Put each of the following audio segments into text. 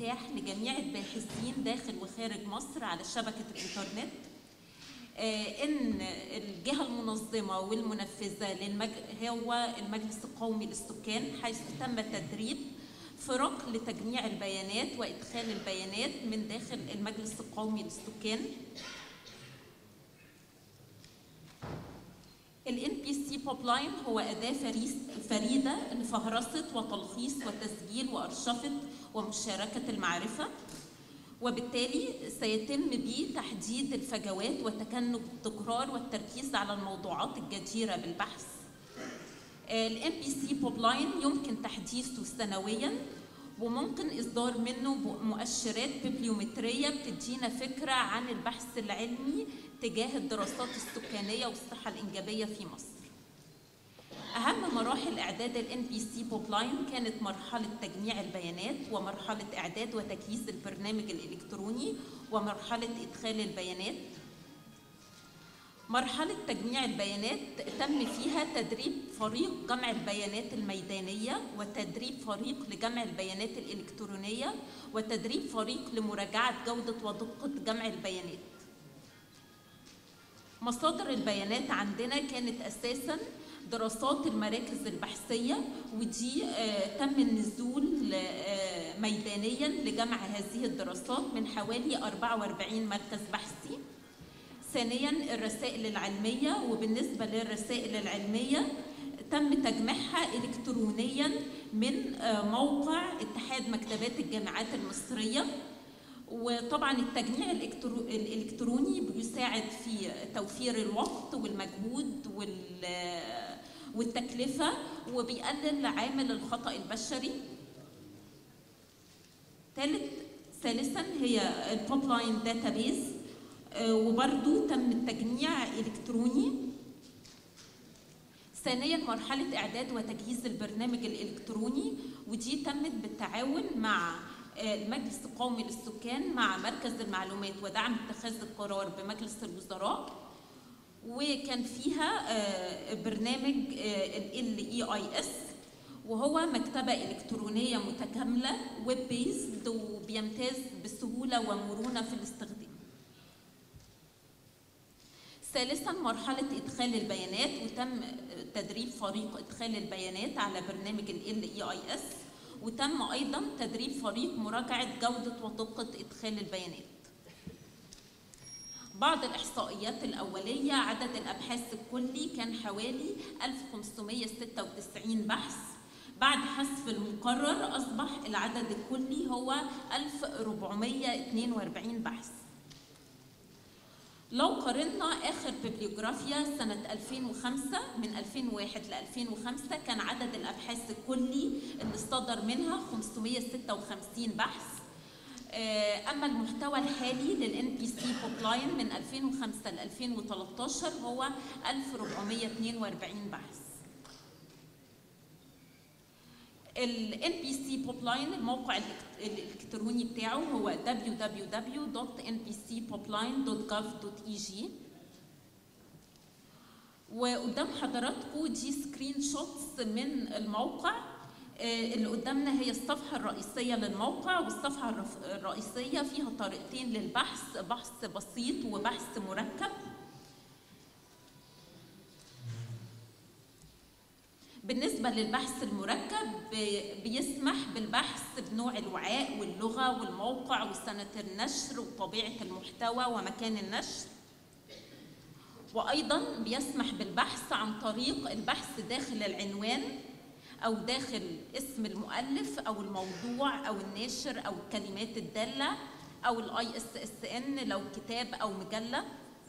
متاح لجميع الباحثين داخل وخارج مصر على شبكة الإنترنت آه، إن الجهة المنظمة والمنفذة للمج... هو المجلس القومي للسكان حيث تم تدريب فرق لتجميع البيانات وإدخال البيانات من داخل المجلس القومي للسكان ال NPC Pipeline هو أداة فريس- فريدة لفهرسة وتلخيص وتسجيل وأرشفة ومشاركة المعرفة وبالتالي سيتم به تحديد الفجوات وتجنب التكرار والتركيز على الموضوعات الجديرة بالبحث ال NPC Pipeline يمكن تحديثه سنويا وممكن إصدار منه مؤشرات بيبليومترية بتدينا فكرة عن البحث العلمي تجاه الدراسات السكانية والصحة الإنجابية في مصر أهم مراحل إعداد ال NPC Pipeline كانت مرحلة تجميع البيانات ومرحلة إعداد وتجهيز البرنامج الإلكتروني ومرحلة إدخال البيانات مرحلة تجميع البيانات تم فيها تدريب فريق جمع البيانات الميدانية وتدريب فريق لجمع البيانات الإلكترونية وتدريب فريق لمراجعة جودة ودقة جمع البيانات مصادر البيانات عندنا كانت أساساً دراسات المراكز البحثية ودي آه، تم النزول آه، ميدانيا لجمع هذه الدراسات من حوالي 44 مركز بحثي ثانيا الرسائل العلمية وبالنسبة للرسائل العلمية تم تجميعها إلكترونيا من آه، موقع اتحاد مكتبات الجامعات المصرية وطبعا التجميع الإلكترو- الإلكتروني بيساعد في توفير الوقت والمجهود وال- والتكلفة وبيقلل عامل الخطأ البشري ثالث ثالثا هي البوبلاين داتابيز وبرضو تم التجميع إلكتروني ثانيا مرحلة إعداد وتجهيز البرنامج الإلكتروني ودي تمت بالتعاون مع آه، المجلس القومي للسكان مع مركز المعلومات ودعم اتخاذ القرار بمجلس الوزراء وكان فيها آه، برنامج ال اي اي اس وهو مكتبة إلكترونية متكاملة ويب بيزد وبيمتاز بسهولة ومرونة في الاستخدام. ثالثا مرحلة إدخال البيانات وتم تدريب فريق إدخال البيانات على برنامج ال EIS وتم أيضا تدريب فريق مراجعة جودة ودقة إدخال البيانات بعض الإحصائيات الأولية عدد الأبحاث الكلي كان حوالي 1596 بحث بعد حذف المقرر أصبح العدد الكلي هو 1442 بحث لو قارنا آخر بيبليوغرافيا سنة 2005 من 2001 ل 2005 كان عدد الأبحاث الكلي اللي صدر منها 556 بحث آه، أما المحتوى الحالي لل NPC Pipeline من 2005 ل 2013 هو 1442 بحث ال NPC Pipeline الموقع الإلكت- الإلكتروني بتاعه هو www.npcpipeline.gov.eg وقدام حضراتكم دي سكرين شوتس من الموقع آه، اللي قدامنا هي الصفحة الرئيسية للموقع والصفحة الرف- الرئيسية فيها طريقتين للبحث بحث بسيط وبحث مركب بالنسبة للبحث المركب بي- بيسمح بالبحث بنوع الوعاء واللغة والموقع وسنة النشر وطبيعة المحتوى ومكان النشر وأيضا بيسمح بالبحث عن طريق البحث داخل العنوان أو داخل اسم المؤلف أو الموضوع أو الناشر أو الكلمات الدالة أو الاي اس اس ان لو كتاب أو مجلة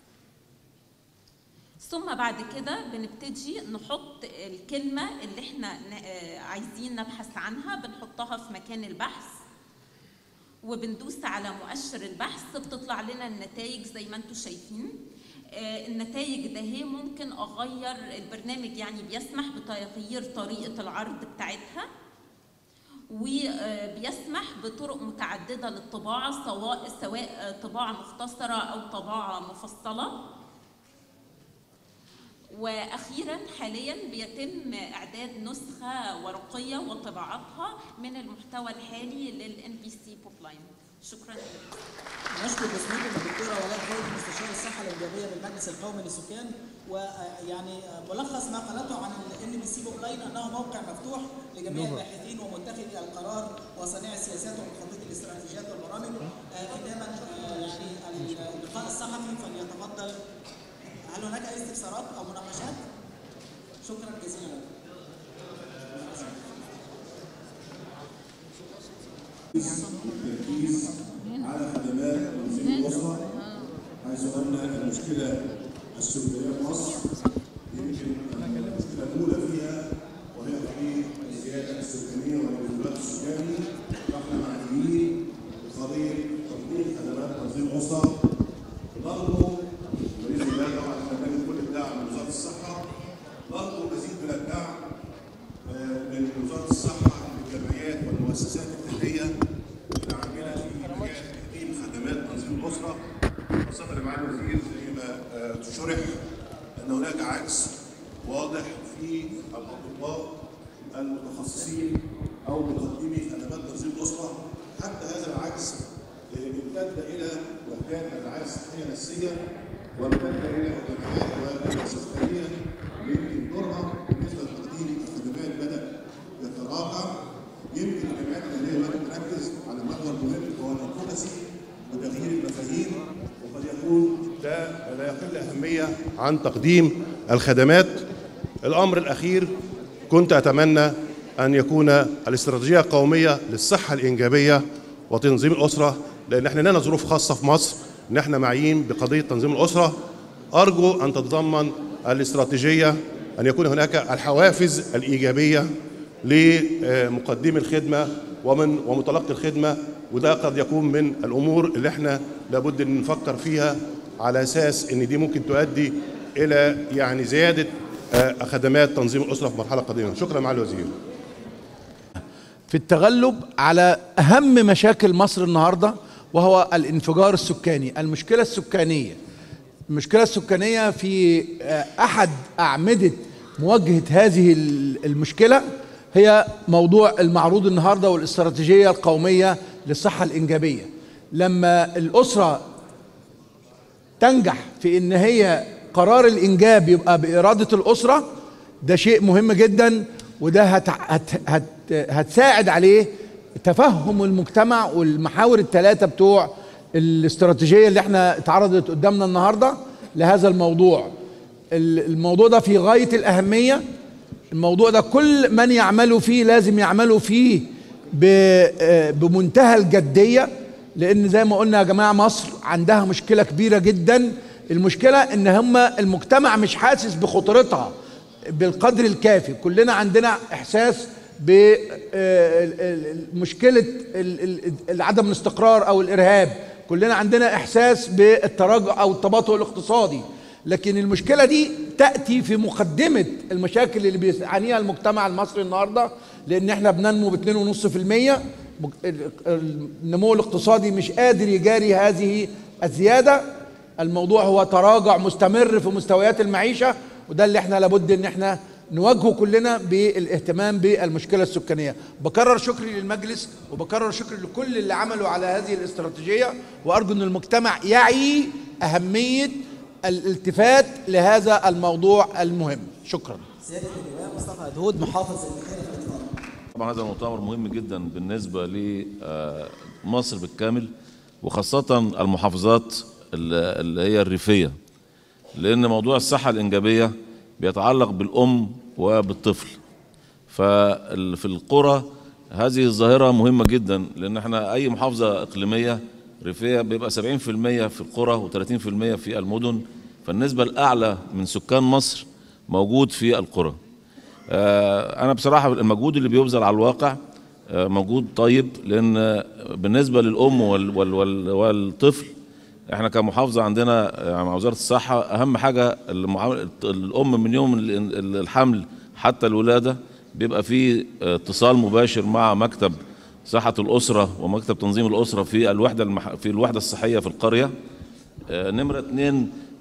ثم بعد كده بنبتدي نحط الكلمة اللي احنا ن- آه، عايزين نبحث عنها بنحطها في مكان البحث وبندوس على مؤشر البحث بتطلع لنا النتائج زي ما انتم شايفين آه، النتائج ده هي ممكن اغير البرنامج يعني بيسمح بتغيير طريقة العرض بتاعتها وبيسمح بطرق متعددة للطباعة سواء سواء طباعة مختصرة أو طباعة مفصلة واخيرا حاليا بيتم اعداد نسخه ورقيه وطباعتها من المحتوى الحالي للان بي سي بوب لاين شكرا لكم نشكر باسمكم الدكتوره ولاء خالد مستشار الصحه الانجابيه بالمجلس القومي للسكان ويعني ملخص ما قالته عن الان بي سي بوك لاين انه موقع مفتوح لجميع الباحثين ومتخذي القرار وصانعي السياسات ومخططي الاستراتيجيات والبرامج آه، ختاما آه، يعني اللقاء الصحفي فليتفضل هل هناك اي استفسارات او مناقشات؟ شكرا جزيلا لكم. التركيز على خدمات تنظيم الاسره حيث ان المشكله السكانيه في مصر يمكن المشكله الاولى فيها وهي تحقيق الزياده السكانيه والانفلات السكاني فاحنا معنيين بقضيه تطبيق خدمات تنظيم الاسره برضه باذن الله طبعا احنا بنجد كل الدعم من وزاره الصحه برضه مزيد من الدعم آه، من وزاره الصحه للجمعيات والمؤسسات الاهليه العامله في مجال تقديم خدمات تنظيم الاسره خاصه مع الوزير زي ما آه، شرح ان هناك عجز واضح في الاطباء المتخصصين او مقدمي خدمات تنظيم الاسره حتى هذا العجز آه، امتد الى وحدات الرعايه الصحيه النفسيه وامتد الى الجمعيات والمؤسسات الاهليه يمكن دورها بالنسبه لتقديم الخدمات بدا يتراجع يمكن الجمعيات الاهليه دلوقتي تركز على محور مهم وهو الانفوكسي وتغيير المفاهيم وقد يكون ده لا يقل اهميه عن تقديم الخدمات الامر الاخير كنت اتمنى ان يكون الاستراتيجيه القوميه للصحه الانجابيه وتنظيم الاسره لان احنا لنا ظروف خاصه في مصر ان احنا معيين بقضيه تنظيم الاسره ارجو ان تتضمن الاستراتيجيه ان يكون هناك الحوافز الايجابيه لمقدمي الخدمه ومن ومتلقي الخدمه وده قد يكون من الامور اللي احنا لابد ان نفكر فيها على اساس ان دي ممكن تؤدي الى يعني زياده آه، خدمات تنظيم الاسره في مرحله قادمه شكرا مع الوزير في التغلب على اهم مشاكل مصر النهارده وهو الانفجار السكاني المشكله السكانيه المشكله السكانيه في آه، احد اعمده مواجهه هذه ال- المشكله هي موضوع المعروض النهارده والاستراتيجيه القوميه للصحه الانجابيه لما الاسره تنجح في ان هي قرار الانجاب يبقى باراده الاسره ده شيء مهم جدا وده هت هت هت هتساعد عليه تفهم المجتمع والمحاور الثلاثه بتوع الاستراتيجيه اللي احنا اتعرضت قدامنا النهارده لهذا الموضوع ال- الموضوع ده في غايه الاهميه الموضوع ده كل من يعملوا فيه لازم يعملوا فيه ب- آه، بمنتهى الجديه لان زي ما قلنا يا جماعه مصر عندها مشكله كبيره جدا المشكله ان هم المجتمع مش حاسس بخطورتها بالقدر الكافي كلنا عندنا احساس بمشكله عدم الاستقرار او الارهاب كلنا عندنا احساس بالتراجع او التباطؤ الاقتصادي لكن المشكله دي تاتي في مقدمه المشاكل اللي بيعانيها المجتمع المصري النهارده لان احنا بننمو ب 2.5% مج- ال- النمو الاقتصادي مش قادر يجاري هذه الزياده الموضوع هو تراجع مستمر في مستويات المعيشه وده اللي احنا لابد ان احنا نواجهه كلنا بالاهتمام بالمشكله السكانيه بكرر شكري للمجلس وبكرر شكري لكل اللي عملوا على هذه الاستراتيجيه وارجو ان المجتمع يعي اهميه الالتفات لهذا الموضوع المهم شكرا سياده اللواء مصطفى هدهود محافظ المنيا الاتفاق طبعا هذا المؤتمر مهم جدا بالنسبة لمصر بالكامل وخاصة المحافظات اللي اللي هي الريفية لأن موضوع الصحة الإنجابية بيتعلق بالأم وبالطفل ففي القرى هذه الظاهرة مهمة جدا لأن احنا أي محافظة إقليمية ريفية بيبقى 70% في القرى و30% في المدن فالنسبة الأعلى من سكان مصر موجود في القرى آه، انا بصراحه المجهود اللي بيبذل على الواقع آه، مجهود طيب لان آه، بالنسبه للام وال وال وال والطفل احنا كمحافظه عندنا آه، مع وزاره الصحه اهم حاجه المعامل- الام من يوم ال- ال- الحمل حتى الولاده بيبقى في آه، اتصال مباشر مع مكتب صحه الاسره ومكتب تنظيم الاسره في الوحده المح... في الوحده الصحيه في القريه آه، نمرة اتنين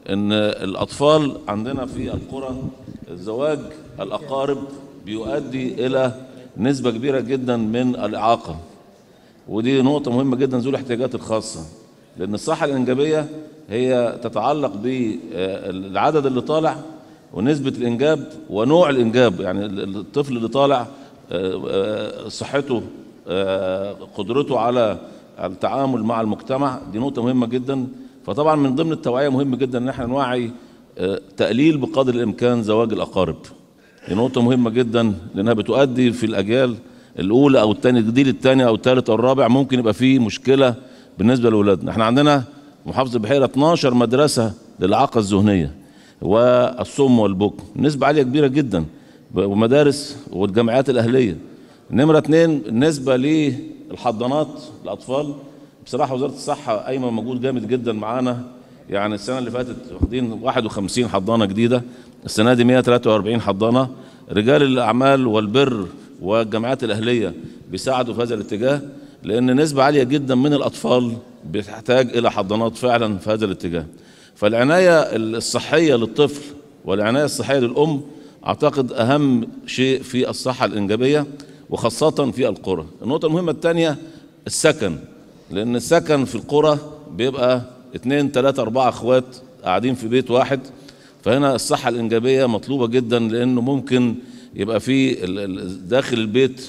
ان الاطفال عندنا في القرى زواج الاقارب بيؤدي الى نسبه كبيره جدا من الاعاقه ودي نقطه مهمه جدا ذو الاحتياجات الخاصه لان الصحه الانجابيه هي تتعلق بالعدد اللي طالع ونسبه الانجاب ونوع الانجاب يعني الطفل اللي طالع آه، آه، صحته آه، قدرته على التعامل مع المجتمع دي نقطه مهمه جدا فطبعا من ضمن التوعيه مهم جدا ان احنا نوعي آه، تقليل بقدر الامكان زواج الاقارب دي نقطه مهمه جدا لانها بتؤدي في الاجيال الاولى او الثانيه الجيل الثاني او الثالث او الرابع ممكن يبقى فيه مشكله بالنسبه لاولادنا احنا عندنا محافظه البحيره 12 مدرسه للاعاقه الذهنيه والصم والبكم نسبه عاليه كبيره جدا ومدارس والجامعات الاهليه نمره اثنين بالنسبه للحضانات الاطفال بصراحه وزاره الصحه قايمه مجهود جامد جدا معانا يعني السنه اللي فاتت واخدين 51 حضانه جديده السنه دي 143 حضانه رجال الاعمال والبر والجامعات الاهليه بيساعدوا في هذا الاتجاه لان نسبه عاليه جدا من الاطفال بتحتاج الى حضانات فعلا في هذا الاتجاه فالعنايه الصحيه للطفل والعنايه الصحيه للام اعتقد اهم شيء في الصحه الانجابيه وخاصه في القرى النقطه المهمه الثانيه السكن لان السكن في القرى بيبقى اتنين تلاتة اربعة اخوات قاعدين في بيت واحد فهنا الصحة الانجابية مطلوبة جدا لانه ممكن يبقى في ال- ال- داخل البيت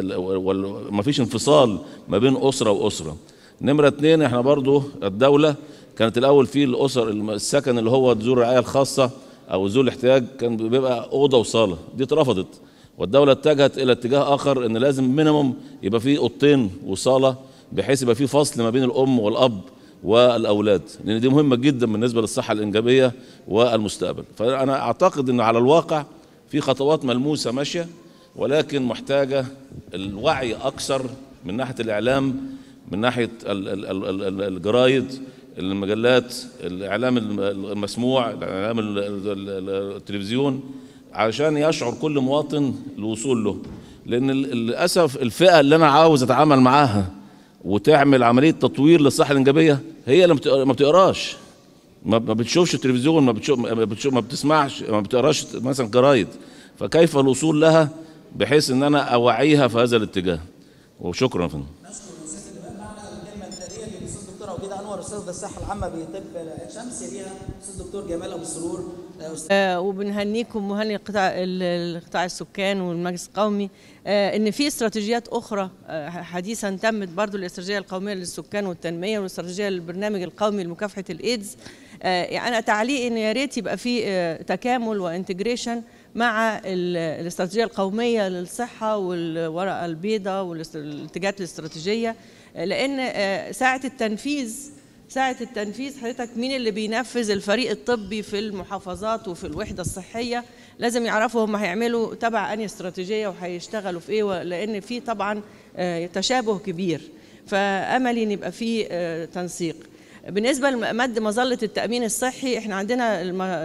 ما فيش انفصال ما بين اسرة واسرة نمرة اتنين احنا برضو الدولة كانت الاول في الاسر الم- السكن اللي هو ذو الرعاية الخاصة او ذو الاحتياج كان بيبقى اوضة وصالة دي اترفضت والدولة اتجهت الى اتجاه اخر ان لازم مينيموم يبقى في اوضتين وصالة بحيث يبقى في فصل ما بين الام والاب والاولاد لان دي مهمه جدا بالنسبه للصحه الانجابيه والمستقبل فانا اعتقد ان على الواقع في خطوات ملموسه ماشيه ولكن محتاجه الوعي اكثر من ناحيه الاعلام من ناحيه ال- ال- ال- ال- الجرايد المجلات الاعلام الم- المسموع الاعلام ال- ال- ال- التلفزيون عشان يشعر كل مواطن الوصول له لان ال- للاسف الفئه اللي انا عاوز اتعامل معاها وتعمل عمليه تطوير للصحه الانجابيه هي اللي بت- ما بتقراش ما ما بتشوفش التلفزيون ما بتشوف ما, بتشوف ما بتسمعش ما بتقراش مثلا جرايد فكيف الوصول لها بحيث ان انا اوعيها في هذا الاتجاه وشكرا يا فندم نشكر الاستاذ اللي بقى معنا الكلمه التاليه للاستاذ الدكتور عبيده انور استاذ الصحه العامه بطب عين شمس يليها الاستاذ الدكتور جمال ابو السرور آه، استاذ آه، وبنهنيكم مهني القطاع ال- القطاع السكان والمجلس القومي آه، ان في استراتيجيات اخرى آه، حديثا تمت برضو الاستراتيجيه القوميه للسكان والتنميه والاستراتيجيه للبرنامج القومي لمكافحه الايدز آه، يعني انا تعليقي ان يا ريت يبقى في آه، تكامل وانتجريشن مع ال- الاستراتيجيه القوميه للصحه والورقه البيضاء والاتجاهات الاستراتيجيه آه، لان آه، ساعه التنفيذ ساعة التنفيذ حضرتك مين اللي بينفذ الفريق الطبي في المحافظات وفي الوحدة الصحية لازم يعرفوا هم هيعملوا تبع أنهي استراتيجية وهيشتغلوا في إيه لأن في طبعا آه، تشابه كبير فأملي إن يبقى في آه، تنسيق بالنسبة لمد مظلة التأمين الصحي احنا عندنا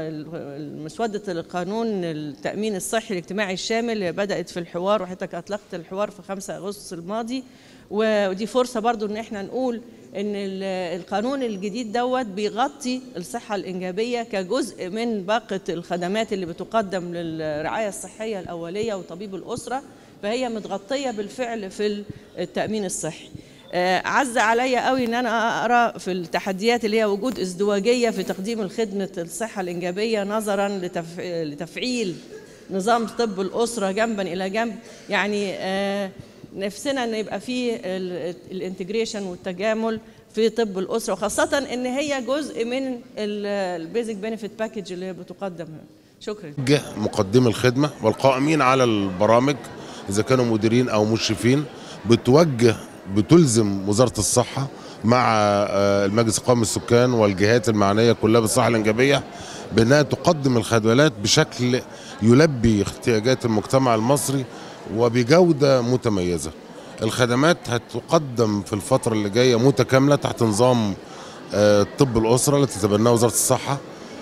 الم- مسودة القانون التأمين الصحي الاجتماعي الشامل بدأت في الحوار وحضرتك أطلقت الحوار في 5 أغسطس الماضي ودي فرصة برضو ان احنا نقول ان ال- القانون الجديد دوت بيغطي الصحة الإنجابية كجزء من باقة الخدمات اللي بتقدم للرعاية الصحية الأولية وطبيب الأسرة فهي متغطية بالفعل في التأمين الصحي آه، عز عليا قوي ان انا اقرا في التحديات اللي هي وجود ازدواجيه في تقديم الخدمه الصحه الانجابيه نظرا لتف... لتفعيل نظام طب الاسره جنبا الى جنب يعني آه، نفسنا ان يبقى في الانتجريشن والتجامل في طب الاسره وخاصه ان هي جزء من البيزك بنفيت باكج اللي هي بتقدم شكرا جه مقدمي الخدمة والقائمين على البرامج إذا كانوا مديرين أو مشرفين بتوجه بتلزم وزارة الصحة مع آه، المجلس القومي للسكان والجهات المعنية كلها بالصحة الإنجابية بأنها تقدم الخدمات بشكل يلبي احتياجات المجتمع المصري وبجودة متميزة الخدمات هتقدم في الفترة اللي جاية متكاملة تحت نظام آه، طب الأسرة التي تتبناها وزارة الصحة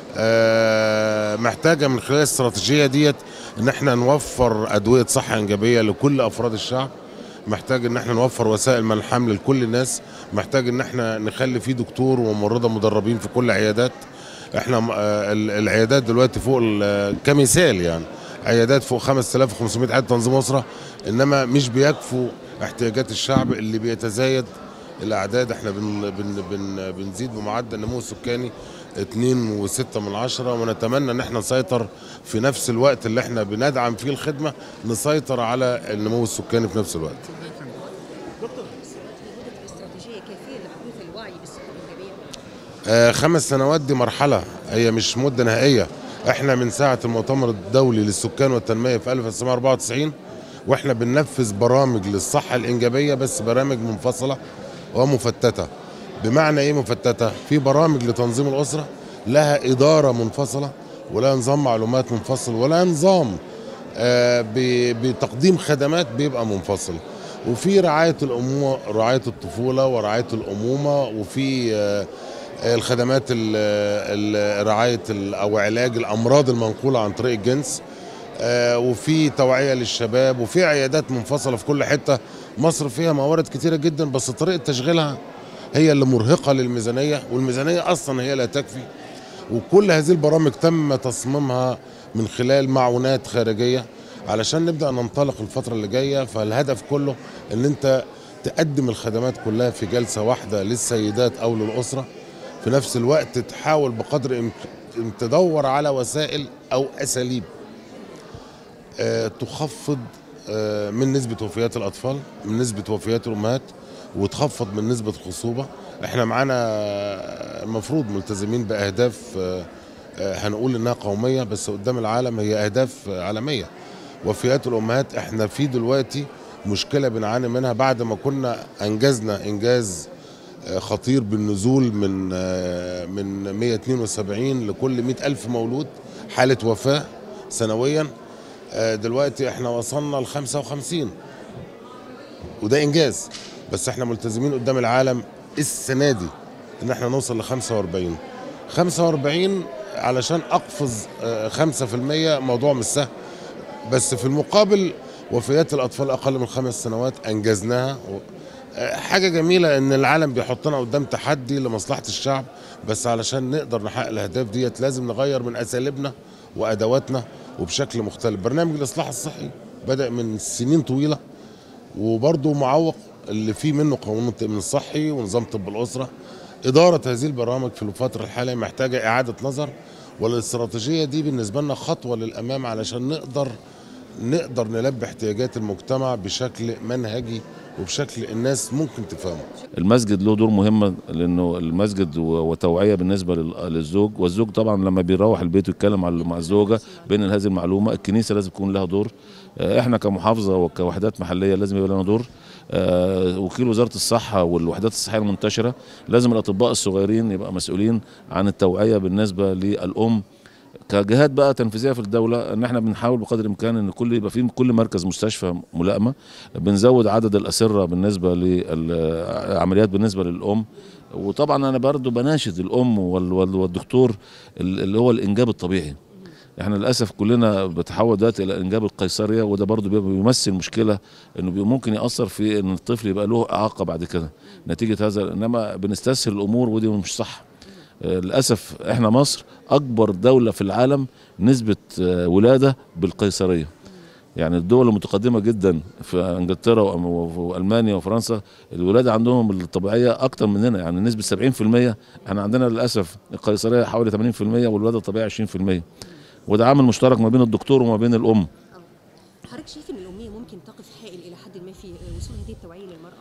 آه، محتاجه من خلال الاستراتيجيه ديت ان احنا نوفر ادويه صحه انجابيه لكل افراد الشعب محتاج ان احنا نوفر وسائل منع الحمل لكل الناس محتاج ان احنا نخلي في دكتور وممرضه مدربين في كل عيادات احنا م- آه، ال- العيادات دلوقتي فوق ال- كمثال يعني عيادات فوق 5500 عيادة تنظيم أسرة إنما مش بيكفوا احتياجات الشعب اللي بيتزايد الأعداد احنا بن بن بن بنزيد بمعدل النمو السكاني 2.6 من عشرة ونتمنى ان احنا نسيطر في نفس الوقت اللي احنا بندعم فيه الخدمة نسيطر على النمو السكاني في نفس الوقت استراتيجيه كافيه لحدوث الوعي بالصحه الانجابيه آه، خمس سنوات دي مرحلة هي مش مدة نهائية احنا من ساعة المؤتمر الدولي للسكان والتنمية في 1994 واحنا بننفذ برامج للصحة الإنجابية بس برامج منفصلة ومفتتة بمعنى ايه مفتتة؟ في برامج لتنظيم الأسرة لها إدارة منفصلة ولا نظام معلومات منفصل ولا نظام آه، ب- بتقديم خدمات بيبقى منفصل وفي رعاية الأمومة رعاية الطفولة ورعاية الأمومة وفي آه، الخدمات ال- ال- رعاية ال- أو علاج الأمراض المنقولة عن طريق الجنس آه، وفي توعية للشباب وفي عيادات منفصلة في كل حتة مصر فيها موارد كتيرة جدا بس طريقة تشغيلها هي اللي مرهقة للميزانية والميزانية أصلا هي لا تكفي وكل هذه البرامج تم تصميمها من خلال معونات خارجية علشان نبدأ ننطلق الفترة اللي جاية فالهدف كله ان انت تقدم الخدمات كلها في جلسة واحدة للسيدات او للأسرة في نفس الوقت تحاول بقدر الإمك- تدور على وسائل او اساليب آه، تخفض آه، من نسبة وفيات الأطفال من نسبة وفيات الأمهات وتخفض من نسبة الخصوبة احنا معانا آه، المفروض ملتزمين بأهداف آه، آه، هنقول إنها قومية بس قدام العالم هي أهداف آه، عالمية وفيات الأمهات احنا في دلوقتي مشكلة بنعاني منها بعد ما كنا أنجزنا إنجاز آه، خطير بالنزول من آه، من 172 لكل 100 ألف مولود حالة وفاة سنويا آه، دلوقتي احنا وصلنا ل 55 وده انجاز بس احنا ملتزمين قدام العالم السنه دي ان احنا نوصل ل 45 45 علشان اقفز آه، 5% موضوع مش سهل بس في المقابل وفيات الاطفال اقل من خمس سنوات انجزناها و- آه، حاجه جميله ان العالم بيحطنا قدام تحدي لمصلحه الشعب بس علشان نقدر نحقق الاهداف ديت لازم نغير من اساليبنا وادواتنا وبشكل مختلف برنامج الاصلاح الصحي بدا من سنين طويله وبرضه معوق اللي فيه منه قانون التامين الصحي ونظام طب الاسره اداره هذه البرامج في الفتره الحاليه محتاجه اعاده نظر والاستراتيجيه دي بالنسبه لنا خطوه للامام علشان نقدر نقدر نلبي احتياجات المجتمع بشكل منهجي وبشكل الناس ممكن تفهمه المسجد له دور مهم لانه المسجد و- وتوعيه بالنسبه لل- للزوج والزوج طبعا لما بيروح البيت ويتكلم على- مع الزوجه بين هذه المعلومه الكنيسه لازم يكون لها دور آه، احنا كمحافظه وكوحدات محليه لازم يبقى لنا دور آه، وكيل وزاره الصحه والوحدات الصحيه المنتشره لازم الاطباء الصغيرين يبقى مسؤولين عن التوعيه بالنسبه للام كجهات بقى تنفيذيه في الدوله ان احنا بنحاول بقدر الامكان ان كل يبقى في كل مركز مستشفى ملائمه بنزود عدد الاسره بالنسبه للعمليات بالنسبه للام وطبعا انا برضو بناشد الام وال- وال- والدكتور اللي هو الانجاب الطبيعي احنا للاسف كلنا بتحول دلوقتي الى الانجاب القيصريه وده برضو بيبقى بيمثل مشكله انه بي- ممكن ياثر في ان الطفل يبقى له اعاقه بعد كده نتيجه هذا انما بنستسهل الامور ودي مش صح آه، للاسف احنا مصر اكبر دوله في العالم نسبه آه، ولاده بالقيصريه يعني الدول المتقدمه جدا في انجلترا وأم- والمانيا وفرنسا الولاده عندهم الطبيعيه اكتر مننا يعني نسبه 70% احنا عندنا للاسف القيصريه حوالي 80% والولاده الطبيعيه 20% وده عامل مشترك ما بين الدكتور وما بين الام حضرتك شايف ان الاميه ممكن تقف حائل الى حد ما في وصول هذه التوعيه للمراه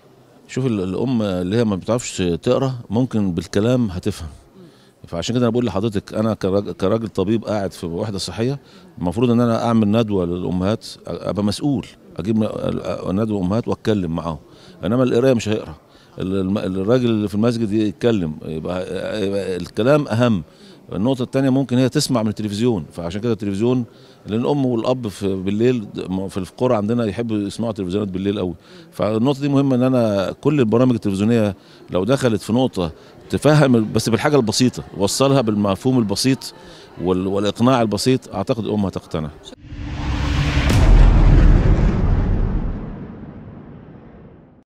شوف ال- الام اللي هي ما بتعرفش تقرا ممكن بالكلام هتفهم فعشان كده انا بقول لحضرتك انا كراجل, كراجل طبيب قاعد في وحده صحيه المفروض ان انا اعمل ندوه للامهات ابقى مسؤول اجيب م- ندوه امهات واتكلم معاهم انما القرايه مش هيقرا ال- الم- الراجل اللي في المسجد يتكلم يبقى, يبقى الكلام اهم النقطة الثانية ممكن هي تسمع من التلفزيون فعشان كده التلفزيون لأن الأم والأب في بالليل في القرى عندنا يحبوا يسمعوا تلفزيونات بالليل قوي فالنقطة دي مهمة إن أنا كل البرامج التلفزيونية لو دخلت في نقطة تفهم بس بالحاجة البسيطة وصلها بالمفهوم البسيط وال- والإقناع البسيط أعتقد الأم هتقتنع